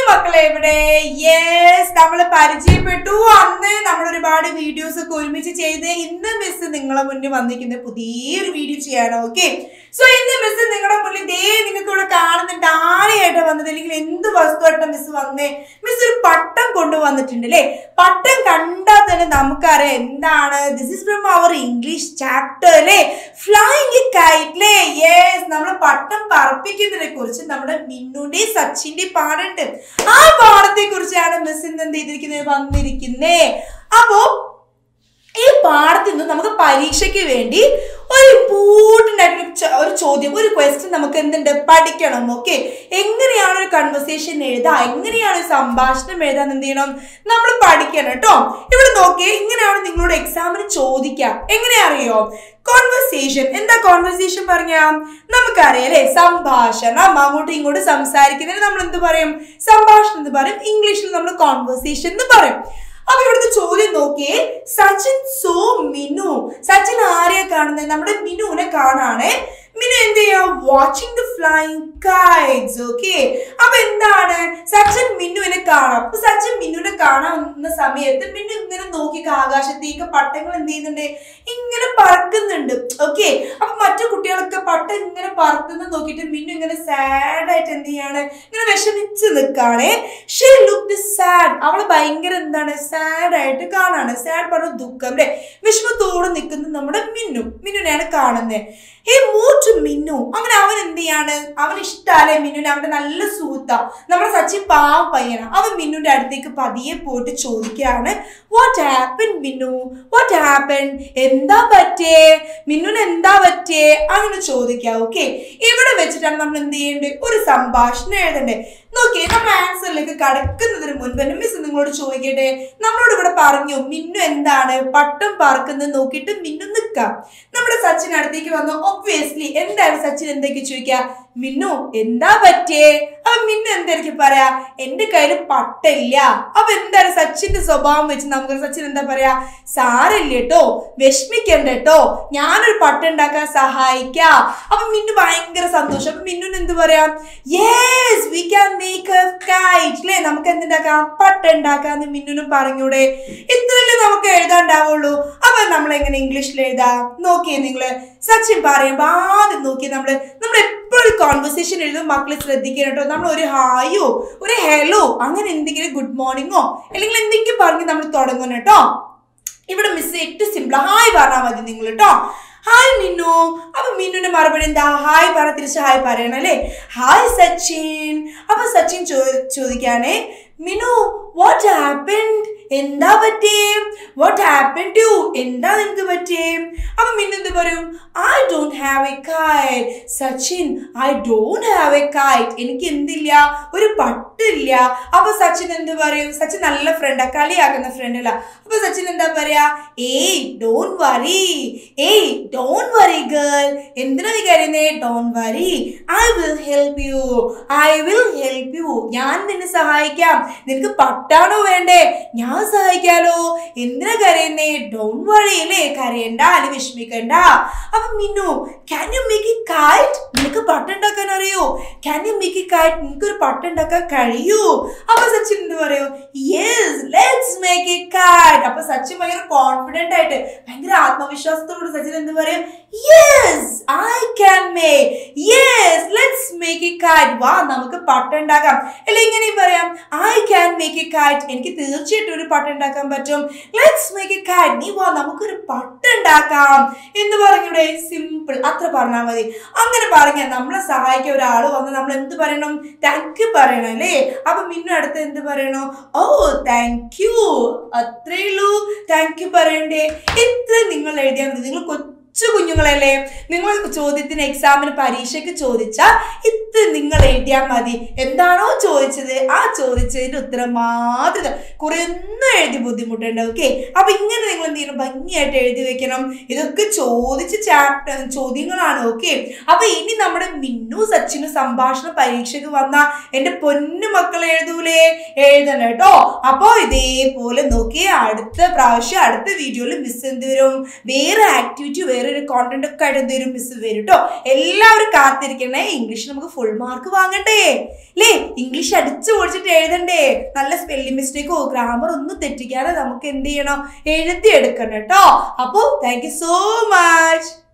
മക്കളെ എവിടെ യെസ് നമ്മൾ പരിചയപ്പെട്ടു അന്ന് നമ്മൾ ഒരുപാട് വീഡിയോസ് ഒക്കെ ഒരുമിച്ച് ചെയ്ത് ഇന്ന് മിസ് നിങ്ങളെ മുന്നിൽ വന്നിരിക്കുന്ന പുതിയൊരു വീഡിയോ ചെയ്യാനോ ഓക്കെ സോ ഇന്ന് മിസ് നിങ്ങളുടെ മുന്നിൽ ദേ നിങ്ങൾക്ക് ഇവിടെ കാണുന്നുണ്ട് ആരെയായിട്ട് വന്നത് അല്ലെങ്കിൽ എന്ത് വസ്തുവായിട്ട് മിസ് വന്നേ മിസ് ഒരു പട്ടം കൊണ്ടുവന്നിട്ടുണ്ട് അല്ലേ പട്ടം കണ്ടാൽ തന്നെ നമുക്കറിയാം എന്താണ് this is from our English chapter അല്ലേ ഫ്ലൈങ് കൈറ്റ് അല്ലേ യെസ് നമ്മൾ പട്ടം പറപ്പിക്കുന്നതിനെ കുറിച്ച് നമ്മുടെ മിന്നുന്റെ സച്ചിന്റെ പാടുണ്ട് ആ പാടത്തെ കുറിച്ചാണ് മിസ് ഇന്ന് എന്ത് ചെയ്തിരിക്കുന്നത് വന്നിരിക്കുന്നേ അപ്പോ ഈ പാഠത്തിൽ നിന്ന് നമുക്ക് പരീക്ഷയ്ക്ക് വേണ്ടി ഒരു ഇമ്പോർട്ടൻ്റ് ആയിട്ടുള്ള ച- ഒരു ചോദ്യം ഒരു ക്വസ്റ്റ്യൻ നമുക്ക് എന്തുണ്ട് പഠിക്കണം ഓക്കെ എങ്ങനെയാണ് ഒരു കൺവെർസേഷൻ എഴുതാ എങ്ങനെയാണ് ഒരു സംഭാഷണം എഴുതാൻ എന്ത് ചെയ്യണം നമ്മൾ പഠിക്കണം കേട്ടോ ഇവിടെ നോക്കിയേ ഇങ്ങനെയാണ് നിങ്ങളോട് എക്സാമിന് ചോദിക്കാം എങ്ങനെ അറിയോ കോൺവെർസേഷൻ എന്താ കോൺവെർസേഷൻ പറഞ്ഞ നമുക്കറിയാം അല്ലേ സംഭാഷണം അങ്ങോട്ടും ഇങ്ങോട്ടും സംസാരിക്കുന്നതിന് നമ്മൾ എന്ത് പറയും സംഭാഷണം എന്ന് പറയും ഇംഗ്ലീഷിൽ നമ്മൾ കോൺവെർസേഷൻ എന്ന് പറയും അപ്പൊ ഇവിടുത്തെ ചോദ്യം നോക്കിയേ സച്ചിൻ സോ മിനു സച്ചിൻ ആരെയാ കാണുന്നത് നമ്മുടെ മിനുവിനെ കാണാണേ മിനു എന്ത് ചെയ്യാ watching the flying kites okay അപ്പൊ എന്താണ് സച്ചിൻ മിന്നുവിനെ കാണാം അപ്പൊ സച്ചിൻ മിന്നുവിനെ കാണാവുന്ന സമയത്ത് മിന്നു ഇങ്ങനെ നോക്കി ആകാശത്തേക്ക് പട്ടങ്ങൾ എന്ത് ചെയ്യുന്നുണ്ട് ഇങ്ങനെ പറക്കുന്നുണ്ട് ഓക്കെ അപ്പൊ മറ്റു കുട്ടികളൊക്കെ പട്ടം ഇങ്ങനെ പറക്കുന്നത് നോക്കിയിട്ട് മിന്നു ഇങ്ങനെ സാഡ് ആയിട്ട് എന്ത് ചെയ്യാണ് ഇങ്ങനെ വിഷമിച്ച് നിൽക്കാണേ ഷീ ലുക്ക് സാഡ് അവള് ഭയങ്കര എന്താണ് സാഡ് ആയിട്ട് കാണാണ് സാഡ് പറഞ്ഞ ദുഃഖം അല്ലെ വിഷമത്തോടെ നിൽക്കുന്ന നമ്മുടെ മിന്നു മിന്നുനെയാണ് കാണുന്നത് ഹേ മൂട്ട് മിന്നു അങ്ങനെ അവൻ എന്ത് ചെയ്യാണ് അവൻ ഇഷ്ടമല്ലേ മിന്നുനെ അവന്റെ നല്ല സുഹൃത്താ നമ്മുടെ സച്ചിൻ പാവം പയ്യനാ അവൻ മിന്നുന്റെ അടുത്തേക്ക് പതിയെ പോയിട്ട് ചോദിക്കുകയാണ് what happen Minnu what happen എന്താ പറ്റിയേ മിന്നുന് എന്താ പറ്റിയേ അങ്ങനെ ചോദിക്കാം ഓക്കെ ഇവിടെ വെച്ചിട്ടാണ് നമ്മൾ എന്ത് ചെയ്യേണ്ടത് ഒരു സംഭാഷണം എഴുതണ്ടേ നോക്കിയേ നമ്മൾ ആൻസറിലേക്ക് കടക്കുന്നതിന് മുൻപ് തന്നെ മിസ് നിങ്ങളോട് ചോദിക്കട്ടെ നമ്മളോട് ഇവിടെ പറഞ്ഞു മിന്നു എന്താണ് പട്ടം പറക്കുന്നത് നോക്കിയിട്ട് മിന്നു നിൽക്കാം നമ്മുടെ സച്ചിൻ അടുത്തേക്ക് വന്നു ഒബ്വിയസ്ലി എന്താണ് സച്ചിൻ എന്തൊക്കെ ചോദിക്കുക മിന്നു എന്താ പറ്റിയേ അപ്പൊ മിന്നു എന്തായിരിക്കും പറയാ എന്റെ കയ്യിൽ പട്ടില്ല അപ്പൊ എന്താണ് സച്ചിന്റെ സ്വഭാവം വെച്ച് നമുക്ക് സച്ചിൻ എന്താ പറയാ സാരല്ല കേട്ടോ വിഷമിക്കണ്ട കേട്ടോ ഞാനൊരു പട്ട ഉണ്ടാക്കാൻ സഹായിക്കാം അപ്പൊ മിന്നു ഭയങ്കര സന്തോഷം അപ്പൊ മിന്നുന് എന്ത് പറയാം yes we can make a kite അല്ലേ നമുക്ക് എന്തുണ്ടാക്കാം പട്ട ഉണ്ടാക്കാന്ന് മിന്നുനും പറഞ്ഞൂടെ ഇത്രയല്ലേ നമുക്ക് എഴുതാണ്ടാവുള്ളൂ അപ്പൊ നമ്മൾ എങ്ങനെ ഇംഗ്ലീഷിൽ എഴുതാം നോക്കിയേ നിങ്ങള് സച്ചിൻ പറയുമ്പോ ആദ്യം നോക്കിയേ നമ്മള് നമ്മൾ എപ്പോഴും കോൺവെർസേഷൻ എഴുതും മക്കളെ ശ്രദ്ധിക്കണം കേട്ടോ നമ്മൾ ഒരു ഹായോ ഒരു ഹെലോ അങ്ങനെ എന്തെങ്കിലും ഗുഡ് മോർണിംഗോ അല്ലെങ്കിൽ എന്തെങ്കിലും പറഞ്ഞ് നമ്മൾ തുടങ്ങണം കേട്ടോ ഇവിടെ മിസ് ഏറ്റവും സിമ്പിൾ ഹായ് പറഞ്ഞാൽ മതി നിങ്ങൾ കേട്ടോ ഹായ് മിന്നു അപ്പൊ മിന്നുന്റെ മറുപടി എന്താ ഹായ് പറ തിരിച്ച് ഹായ് പറയണം അല്ലേ ഹായ് സച്ചിൻ അപ്പൊ സച്ചിൻ ചോ ചോദിക്കാനേ മിനു വാട്ട് ഹാപ്പൻഡ് എന്താ പറ്റിയേ വാട്ട് ഹാപ്പൻ ടു എന്താ നിനക്ക് പറ്റിയേ അപ്പൊ മിന്നു എന്ത് പറയും I don't have a kite Sachin I don't have a kite എനിക്ക് എന്തില്ല ഒരു പട്ടില്ല അപ്പൊ സച്ചിൻ എന്ത് പറയും സച്ചിൻ നല്ല ഫ്രണ്ടാ കളിയാക്കുന്ന ഫ്രണ്ട് അല്ല അപ്പൊ സച്ചിൻ എന്താ പറയാ hey don't worry hey don't worry girl എന്തിനാ നീ കരുന്നേ don't worry I will help you I will help you ഞാൻ നിന്നെ സഹായിക്കാം നിനക്ക് പട്ടാണോ വേണ്ടേ ഞാൻ സഹായിക്കാലോ എന്തിനാ കരയുന്നേ ഡോണ്ട് വറി അല്ലേ കരയണ്ട അല്ലെ വിഷമിക്കണ്ട അപ്പൊ Minnu can you make a kite നിനക്ക് പട്ടുണ്ടാക്കാൻ അറിയോ can you make a kite നിനക്ക് ഒരു പട്ടുണ്ടാക്കാൻ കഴിയൂ അപ്പൊ സച്ചിൻ എന്ത് പറയൂ yes let's make a kite അപ്പൊ സച്ചിൻ ഭയങ്കര കോൺഫിഡന്റ് ആയിട്ട് ഭയങ്കര ആത്മവിശ്വാസത്തോട് സച്ചിൻ എന്ത് പറയും yes I can make yes let's make a kite വാ നമുക്ക് പട്ടുണ്ടാക്കാം അല്ലെ ഇങ്ങനെയും പറയാം I can make a kite എനിക്ക് തീർച്ചയായിട്ടും ഒരു പട്ടുണ്ടാക്കാൻ പറ്റും ലെറ്റ്സ് മേക്ക് ഇ കൈറ്റ് നീ വാ നമുക്കൊരു പട്ടുണ്ടാക്കാം എന്ന് പറഞ്ഞൂടെ സിമ്പിൾ അത്ര പറഞ്ഞാൽ മതി അങ്ങനെ പറഞ്ഞാൽ നമ്മളെ സഹായിക്കാൻ ഒരാൾ വന്ന് നമ്മൾ എന്ത് പറയണം താങ്ക് യു പറയണം അല്ലേ അപ്പൊ മിന്നു അടുത്ത് എന്ത് പറയണോ ഓ താങ്ക് യു അത്രേ ഉള്ളൂ താങ്ക് യു പറയണ്ടേ ഇത്ര നിങ്ങൾ എഴുതിയാൽ മതി നിങ്ങൾ കൊച്ചു കുഞ്ഞുങ്ങളല്ലേ നിങ്ങൾ ചോദ്യത്തിന് എക്സാമിന് പരീക്ഷയ്ക്ക് ചോദിച്ചാൽ ഇത്ര നിങ്ങൾ എഴുതിയാൽ മതി എന്താണോ ചോദിച്ചത് ആ ചോദിച്ചതിന്റെ ഉത്തരം മാത്രം കുറെ ഒന്നും എഴുതി ബുദ്ധിമുട്ടുണ്ട് ഓക്കെ അപ്പൊ ഇങ്ങനെ നിങ്ങൾ എന്ത് ചെയ്യണം ഭംഗിയായിട്ട് എഴുതി വെക്കണം ഇതൊക്കെ ചോദിച്ച ചാപ്റ്റർ ചോദ്യങ്ങളാണ് ഓക്കെ അപ്പൊ ഇനി നമ്മുടെ മിന്നു സച്ചിന് സംഭാഷണ പരീക്ഷയ്ക്ക് വന്ന എന്റെ പൊന്നു മക്കൾ എഴുതൂലേ എഴുതണം കേട്ടോ അപ്പോ ഇതേപോലെ നോക്കി അടുത്ത പ്രാവശ്യം അടുത്ത വീഡിയോയിൽ മിസ് എന്ത് വരും വേറെ ആക്ടിവിറ്റി വേറെ വേറൊരു കോണ്ടന്റ് ഒക്കെ ആയിട്ട് എന്തെങ്കിലും മിസ് വരും കേട്ടോ എല്ലാവരും കാത്തിരിക്കണേ ഇംഗ്ലീഷ് നമുക്ക് ഫുൾ മാർക്ക് വാങ്ങണ്ടേ അല്ലേ ഇംഗ്ലീഷ് അടിച്ചു പൊടിച്ചിട്ട് എഴുതണ്ടേ നല്ല സ്പെല്ലിംഗ് മിസ്റ്റേക്കോ ഗ്രാമർ ഒന്നും തെറ്റിക്കാതെ നമുക്ക് എന്ത് ചെയ്യണം എഴുതി എടുക്കണം കേട്ടോ അപ്പോൾ താങ്ക് യു സോ മച്ച്